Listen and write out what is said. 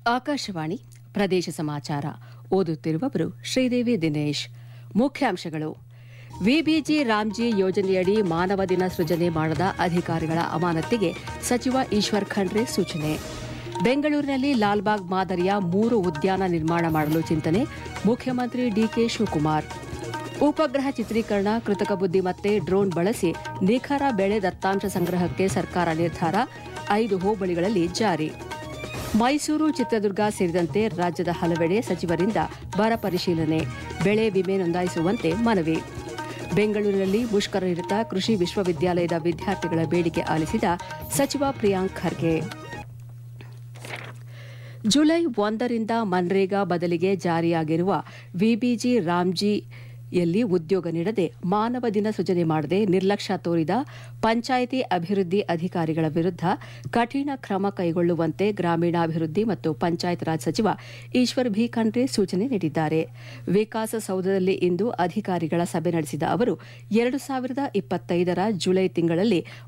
ಆಕಾಶವಾಣಿ ಪ್ರದೇಶ ಸಮಾಚಾರ ಓದುತ್ತಿರುವವರು ಶ್ರೀದೇವಿ ದಿನೇಶ್ ಮುಖ್ಯಾಂಶಗಳು ವಿಬಿಜಿ ರಾಮ್ಜಿ ಯೋಜನೆಯಡಿ ಮಾನವ ದಿನ ಸೃಜನೆ ಮಾಡದ ಅಧಿಕಾರಿಗಳ ಅಮಾನತಿಗೆ ಸಚಿವ ಈಶ್ವರ್ ಖಂಡ್ರೆ ಸೂಚನೆ ಬೆಂಗಳೂರಿನಲ್ಲಿ ಲಾಲ್ಬಾಗ್ ಮಾದರಿಯ ಮೂರು ಉದ್ಯಾನ ನಿರ್ಮಾಣ ಮಾಡಲು ಚಿಂತನೆ ಮುಖ್ಯಮಂತ್ರಿ ಡಿಕೆ ಶಿವಕುಮಾರ್ ಉಪಗ್ರಹ ಚಿತ್ರೀಕರಣ ಕೃತಕ ಬುದ್ದಿಮತ್ತೆ ಡ್ರೋನ್ ಬಳಸಿ ನಿಖರ ಬೆಳೆ ದತ್ತಾಂಶ ಸಂಗ್ರಹಕ್ಕೆ ಸರ್ಕಾರ ನಿರ್ಧಾರ ಐದು ಹೋಬಳಿಗಳಲ್ಲಿ ಜಾರಿ ಮೈಸೂರು ಚಿತ್ರದುರ್ಗ ಸೇರಿದಂತೆ ರಾಜ್ಯದ ಹಲವೆಡೆ ಸಚಿವರಿಂದ ಬರ ಪರಿಶೀಲನೆ ಬೆಳೆ ವಿಮೆ ನೋಂದಾಯಿಸುವಂತೆ ಮನವಿ ಬೆಂಗಳೂರಿನಲ್ಲಿ ಮುಷ್ಕರ ನಿರತ ಕೃಷಿ ವಿಶ್ವವಿದ್ಯಾಲಯದ ವಿದ್ಯಾರ್ಥಿಗಳ ಬೇಡಿಕೆ ಆಲಿಸಿದ ಸಚಿವ ಪ್ರಿಯಾಂಕ್ ಖರ್ಗೆ ಜುಲೈ ಒಂದರಿಂದ ಮನ್ರೇಗಾ ಬದಲಿಗೆ ಜಾರಿಯಾಗಿರುವ ವಿಬಿಜಿ ರಾಮ್ಜಿ ಯಲ್ಲಿ ಉದ್ಯೋಗ ನೀಡದೆ ಮಾನವ ದಿನ ಸೃಜನೆ ಮಾಡದೆ ನಿರ್ಲಕ್ಷ್ಯ ತೋರಿದ ಪಂಚಾಯಿತಿ ಅಭಿವೃದ್ಧಿ ಅಧಿಕಾರಿಗಳ ವಿರುದ್ಧ ಕಠಿಣ ಕ್ರಮ ಕೈಗೊಳ್ಳುವಂತೆ ಗ್ರಾಮೀಣಾಭಿವೃದ್ಧಿ ಮತ್ತು ಪಂಚಾಯತ್ ರಾಜ್ ಸಚಿವ ಈಶ್ವರ್ ಭಿ ಖಂಡ್ರೆ ಸೂಚನೆ ನೀಡಿದ್ದಾರೆ ವಿಕಾಸಸೌಧದಲ್ಲಿ ಇಂದು ಅಧಿಕಾರಿಗಳ ಸಭೆ ನಡೆಸಿದ ಅವರು ಎರಡು ಸಾವಿರದ ಇಪ್ಪತ್ತೈದರ ಜುಲೈ ತಿಂಗಳಲ್ಲಿ